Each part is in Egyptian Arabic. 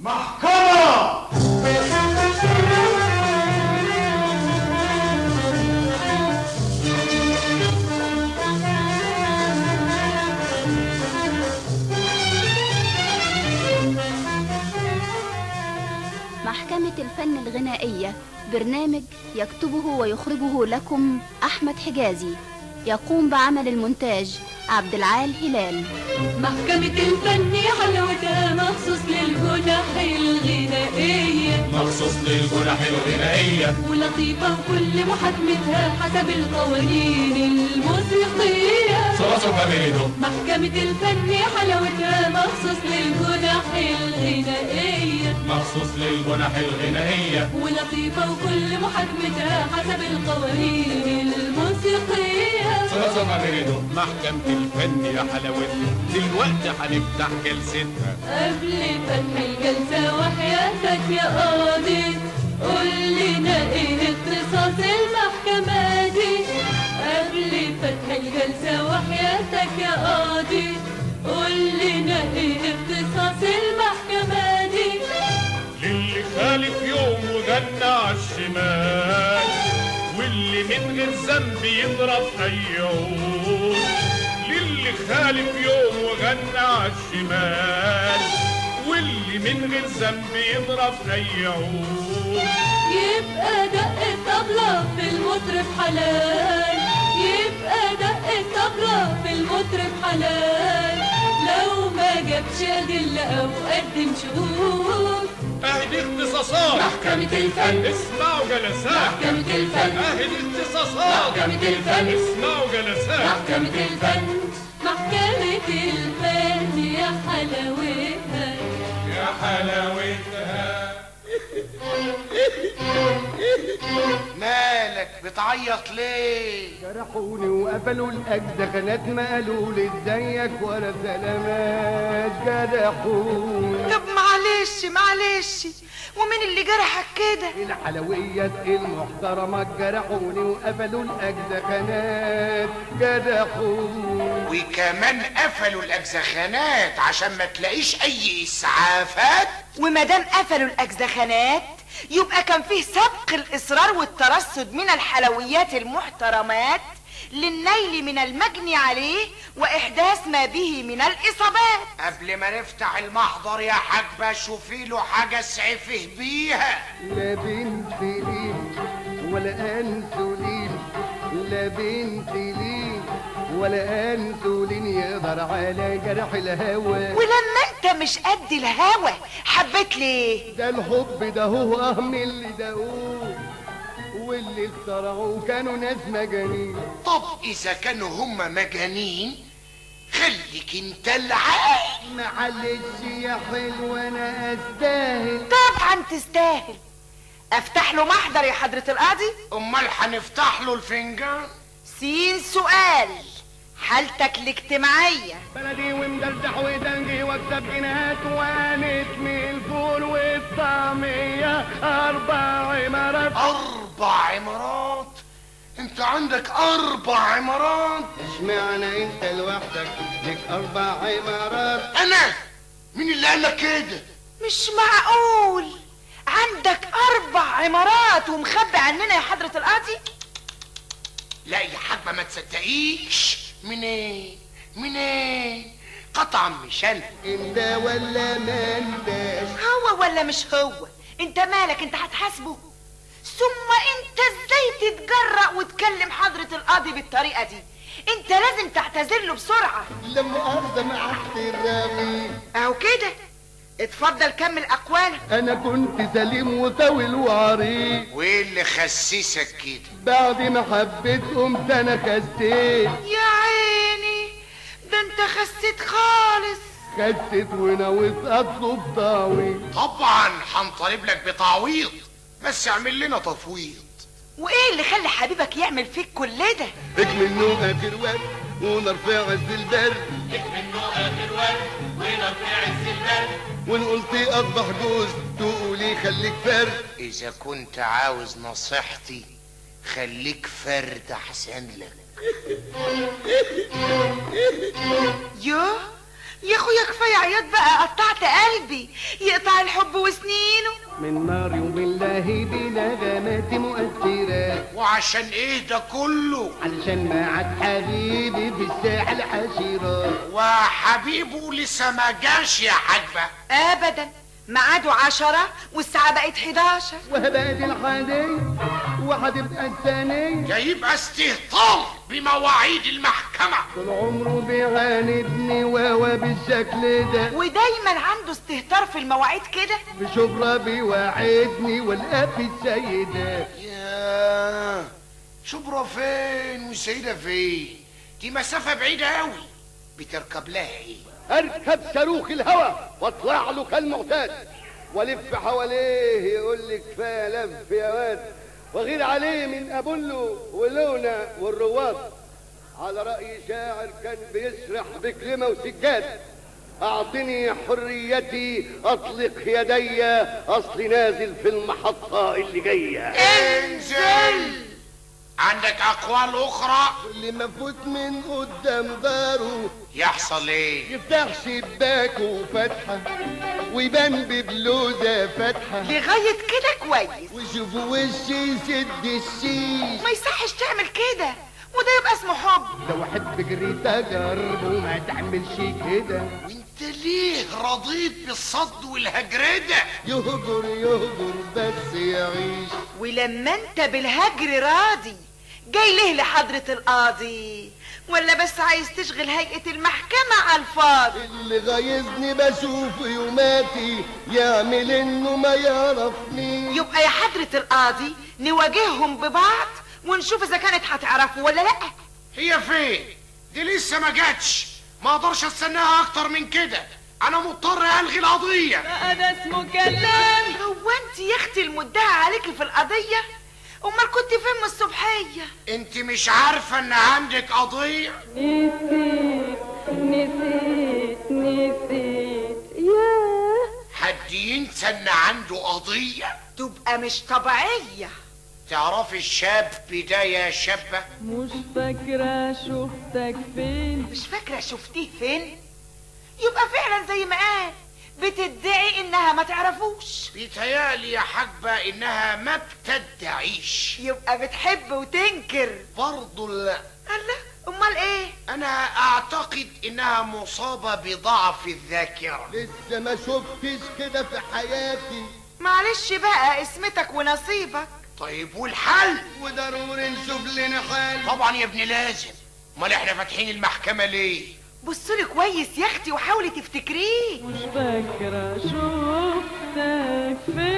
محكمة محكمة الفن الغنائية برنامج يكتبه ويخرجه لكم أحمد حجازي يقوم بعمل المونتاج عبد العال هلال محكمة الفن حلاوتها مخصوص للجنح الغنائية مخصوص للجنح الغنائية ولطيفة وكل محاكمتها حسب القوانين الموسيقية صلاصة فاميليدو محكمة الفن حلاوتها مخصوص للجنح الغنائية مخصوص للجنح الغنائية ولطيفة وكل محاكمتها حسب القوانين الموسيقية صلاصة فاميليدو محكمة الفن يا حلاوتها دلوقتي هنفتح جلستها قبل فتح الجلسة وحياتك يا قاضي قول لنا ايه اختصاص المحكمة دي قبل فتح الجلسة وحياتك يا قاضي قول لنا ايه اختصاص المحكمة دي للي خالف يوم وغنى عالشمال واللي من غير ذنب يضرب اي عود للي خالف يوم وغنى عالشمال واللي من غير ذنب يضرب اي عود يبقى دق الطبلة في المطرب حلال يبقى دق الطبلة في المطرب حلال لو ما جابش أدلة أو قدم شهود اهدي اختصاصات محكمة الفن اسمعوا جلسات محكمة الفن اهدي اختصاصات محكمة الفن اسمعوا جلسات محكمة الفن محكمة الفن يا حلاوتها يا حلاوتها مالك بتعيط ليه جرحوني وقفلوا الأجزخانات ما قالوا لي ازيك ولا سلامات جرحوني طب معلش معلش ومين اللي جرحك كده الحلويات المحترمة جرحوني وقفلوا الأجزخانات جرحوني وكمان قفلوا الاجزخانات عشان ما تلاقيش اي اسعافات ومادام قفلوا الاجزخانات يبقى كان فيه سبق الاصرار والترصد من الحلويات المحترمات للنيل من المجني عليه واحداث ما به من الاصابات قبل ما نفتح المحضر يا حاجبة شوفي له حاجة اسعفه بيها لا بنت لي ولا أنسولين لا بنت لي ولا أنسولين يقدر على جرح الهوى ولما انت مش قد الهوى حبيت ليه ده الحب ده هو أهم اللي دقوه واللي اخترعوه كانوا ناس مجانين طب اذا كانوا هما مجانين خليك انت العاقل معلش يا حلو انا استاهل طبعا تستاهل افتح له محضر يا حضرة القاضي امال هنفتح له الفنجان سين سؤال حالتك الاجتماعية بلدي ومدردح ودنجي واكسب جنيهات وانت من الفول والطعمية اربع عمارات اربع عمارات انت عندك اربع عمارات اشمعنى انت لوحدك لك اربع عمارات انا مين اللي قال لك كده مش معقول عندك اربع عمارات ومخبي عننا يا حضرة القاضي لا يا حاجة ما تصدقيش منين منين قطعا مش انا انت ولا ما انتش هو ولا مش هو انت مالك انت هتحاسبه ثم انت ازاي تتجرأ وتكلم حضرة القاضي بالطريقة دي انت لازم تعتذر له بسرعة لما ارضى مع احترامي اهو كده اتفضل كمل اقوالك انا كنت سليم وطويل وعريض وايه اللي خسسك كده بعد ما حبيت قمت انا خسيت يا عيني ده انت خسيت خالص خسيت ونويت اطلب تعويض طبعا هنطالب لك بتعويض بس اعمل لنا تفويض وايه اللي خلى حبيبك يعمل فيك كل ده اكمل نوم اخر وقت ونرفع عز البرد وان قلت اصبح جوز تقولي خليك فرد اذا كنت عاوز نصيحتي خليك فرد احسن لك يوه يا اخويا كفايه عياط بقى قطعت قلبي يقدر يقطع الحب وسنينه من نار بالله بنغمات مؤثرات وعشان ايه ده كله علشان ما عاد حبيبي في الساحل حشيرات وحبيبه لسه ما جاش يا حاجبه ابدا ميعاده عشرة والساعة بقت 11 وهبقت الحادية وهتبقى الثانية جايبقى استهتار بمواعيد المحكمة طول عمره بيعاندني وهو بالشكل ده ودايما عنده استهتار في المواعيد كده في شبرا بيوعدني والقى في السيدات يا شبرا فين والسيدة فين دي مسافة بعيدة قوي بتركب لها ايه اركب صاروخ الهوى واطلع له كالمعتاد والف حواليه يقول لك كفايه لف يا واد وغير عليه من ابولو ولونا والرواد على راي شاعر كان بيسرح بكلمه وسجاد اعطني حريتي اطلق يدي اصلي نازل في المحطه اللي جايه انزل عندك اقوال اخرى اللي مفوت من قدام داره يحصل ايه يفتح شباكه فتحه ويبان ببلوزه فاتحه لغاية كده كويس وشوفوا وشي يسد الشيش ما يصحش تعمل كده وده يبقى اسمه حب لو احب جريت اجرب وما تعملش كده وانت ليه رضيت بالصد والهجردة يهجر يهجر بس يعيش ولما انت بالهجر راضي جاي ليه لحضرة القاضي ولا بس عايز تشغل هيئة المحكمة على الفاضي اللي غايزني بشوف يوماتي يعمل انه ما يعرفني يبقى يا حضرة القاضي نواجههم ببعض ونشوف اذا كانت هتعرفوا ولا لا هي فين دي لسه ما جاتش ما اقدرش استناها اكتر من كده انا مضطر الغي القضية بقى ده اسمه كلام هو انت يا اختي المدعي عليكي في القضية امال كنت فين من الصبحية انت مش عارفة ان عندك قضية نسيت نسيت نسيت ياه حد ينسى ان عنده قضية تبقى مش طبيعية تعرفي الشاب ده يا شابة مش فاكرة شفتك فين مش فاكرة شفتيه فين يبقى فعلا زي ما قال بتدعي انها ما تعرفوش بيتهيألي يا حاجبة انها ما بتدعيش يبقى بتحب وتنكر برضو لا الله امال ايه انا اعتقد انها مصابة بضعف الذاكرة لسه ما شفتش كده في حياتي معلش بقى اسمتك ونصيبك طيب والحل وضروري نشوف لنا حل طبعا يا ابني لازم امال احنا فاتحين المحكمة ليه بصلي كويس يا اختي وحاولي تفتكريه مش فاكرة شفتك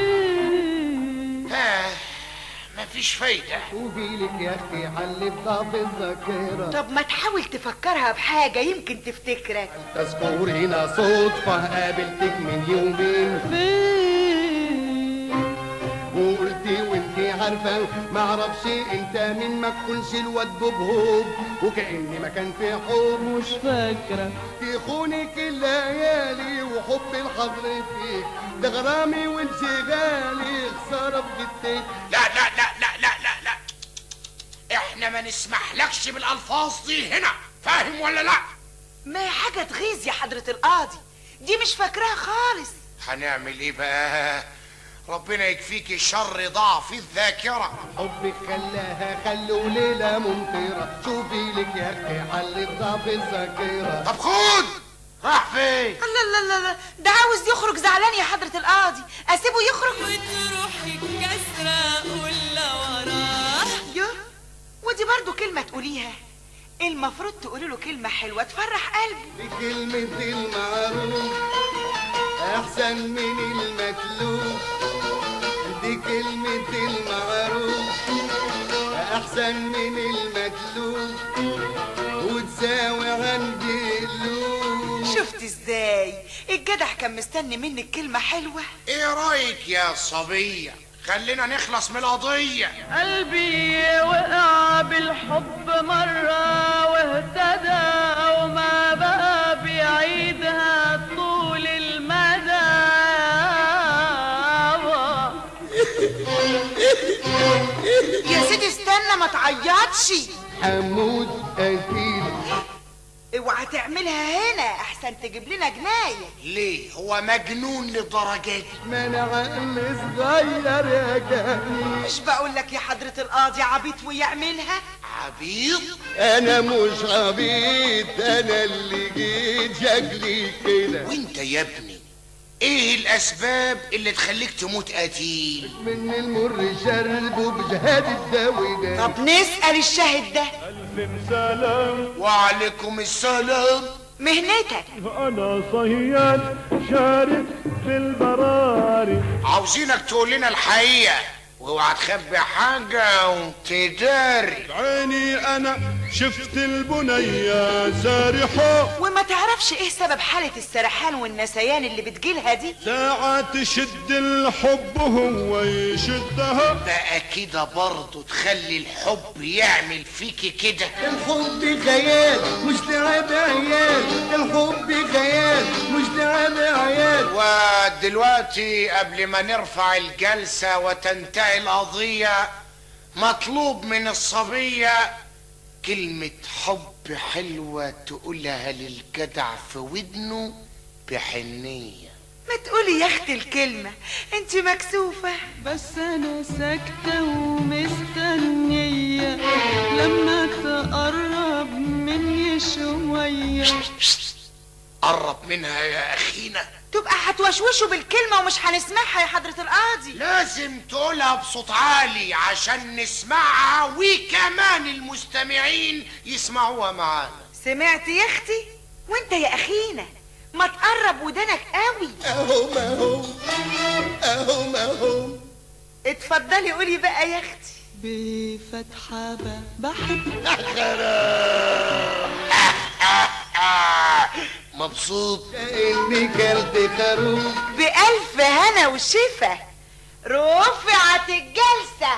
فين آه مفيش فايدة شوفي لك يا اختي حل بضعف الذاكره طب ما تحاول تفكرها بحاجة يمكن تفتكرك تذكرين صدفه قابلتك من يومين فين وقلتي وانتي عارفة معرفش انت مين ما تكونش الواد بوبهوب وكأني ما كان في حب مش فاكرة تخونك الليالي وحب الحضر فيك ده غرامي وانشغالي خسارة بجدك لا لا لا لا لا لا لا احنا ما نسمحلكش بالالفاظ دي هنا فاهم ولا لا ما هي حاجة تغيظ يا حضرة القاضي دي مش فاكراها خالص هنعمل ايه بقى ربنا يكفيك شر ضعف الذاكرة حبك خلاها خلوا ليلة ممطرة شوفي لك يا اختي حل بضعف الذاكرة طب خد راح فين لا لا لا لا ده عاوز يخرج زعلان يا حضرة القاضي اسيبه يخرج وتروح الكسرة ولا وراه يا ودي برضو كلمة تقوليها المفروض تقولي له كلمة حلوة تفرح قلبه دي كلمة المعروف أحسن من المكلوف دي كلمة المعروف أحسن من المكلوف وتساوي عندي اللوف شفت ازاي الجدع كان مستني منك كلمة حلوة ايه رايك يا صبية خلينا نخلص من القضية قلبي وقع بالحب مرة واهتدى وما بقى بيعيدها طول المدى يا سيدي استنى ما تعيطش حمود أكيد اوعى اوعى تعملها هنا احسن تجيب لنا جنايه ليه هو مجنون للدرجة دي ما انا عقل صغير يا جميل مش بقول لك يا حضره القاضي عبيط ويعملها عبيط انا مش عبيط انا اللي جيت شكلي كده وانت يا ابني ايه الاسباب اللي تخليك تموت قتيل من المر شربه بجهاد الداوي ده طب نسال الشاهد ده وعليكم السلام مهنتك أنا صياد شارد في البراري عاوزينك تقول لنا الحقيقة واوعى تخبي حاجة وتداري عيني أنا شفت البنية سارحة وما تعرفش ايه سبب حالة السرحان والنسيان اللي بتجيلها دي ساعة تشد الحب هو يشدها بقى كده برضه تخلي الحب يعمل فيكي كده الحب خيال مش لعب عيال الحب خيال مش لعب عيال ودلوقتي قبل ما نرفع الجلسة وتنتهي القضية مطلوب من الصبية كلمة حب حلوة تقولها للجدع في ودنه بحنية ما تقولي يا اختي الكلمة انت مكسوفة بس انا ساكتة ومستنية لما تقرب مني شوية قرب منها يا أخينا تبقى هتوشوشوا بالكلمة ومش هنسمعها يا حضرة القاضي لازم تقولها بصوت عالي عشان نسمعها وكمان المستمعين يسمعوها معانا سمعت يا اختي وانت يا اخينا ما تقرب ودانك قوي اهو ما هو اهو ما هو اتفضلي قولي بقى يا اختي بفتحة ب- بحب مبسوط اني كلت خروف بألف هنا وشفا رفعت الجلسة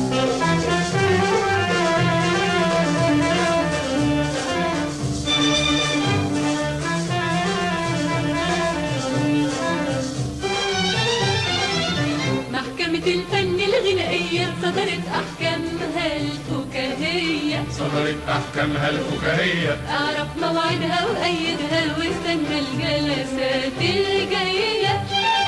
محكمة الفن الغنائية صدرت أحكامها الفكاهية صدرت أحكامها الفكاهية أعرف موعدها وأيدها واستنى الجلسات الجاية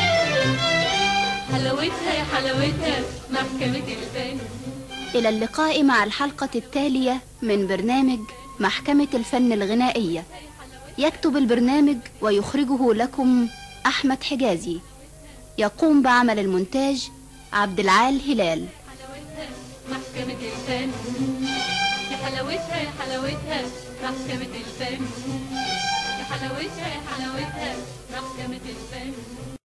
حلاوتها يا حلاوتها محكمة الفن إلى اللقاء مع الحلقة التالية من برنامج محكمة الفن الغنائية يكتب البرنامج ويخرجه لكم أحمد حجازي يقوم بعمل المونتاج عبد العال هلال حلاوتها محكمة الفن يا حلاوتها يا حلاوتها محكمة الفن يا حلاوتها يا حلاوتها محكمة الفن